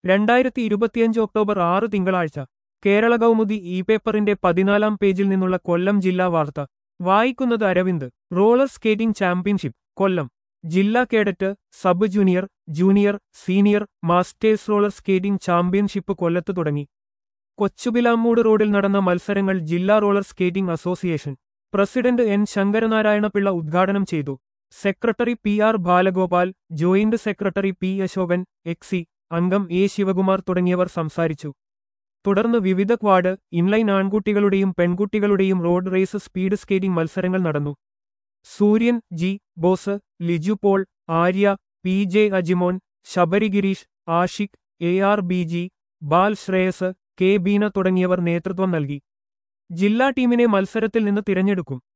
രണ്ടായിരത്തി ഇരുപത്തിയഞ്ച് ഒക്ടോബർ ആറ് തിങ്കളാഴ്ച കേരള കൗമുദി ഇ പേപ്പറിന്റെ പതിനാലാം പേജിൽ നിന്നുള്ള കൊല്ലം ജില്ലാ വാർത്ത വായിക്കുന്നത് Aravind roller skating championship Kollam ജില്ലാ cadet sub junior junior senior masters roller skating championship കൊല്ലത്ത് തുടങ്ങി കൊച്ചുപിലാമ്മൂട് റോഡിൽ നടന്ന മത്സരങ്ങൾ ജില്ലാ roller skating association president N Sankaranarayana Pillai ഉദ്ഘാടനം ചെയ്തു secretary P R Balagopal joint secretary P Asokan exec അംഗം എ ശിവകുമാർ തുടങ്ങിയവർ സംസാരിച്ചു തുടർന്ന് വിവിധ ക്വാഡ് ഇൻലൈൻ ആൺകുട്ടികളുടെയും പെൺകുട്ടികളുടെയും റോഡ് റേസ് സ്പീഡ് സ്കേറ്റിംഗ് മത്സരങ്ങൾ നടന്നു Suryan G Bose Liju Paul Arya P J Ajimon Sabari Girish Ashiq A R B G Bal Sreyas K Beena തുടങ്ങിയവർ നേതൃത്വം നൽകി ജില്ലാ ടീമിനെ മത്സരത്തിൽ നിന്ന് തിരഞ്ഞെടുക്കും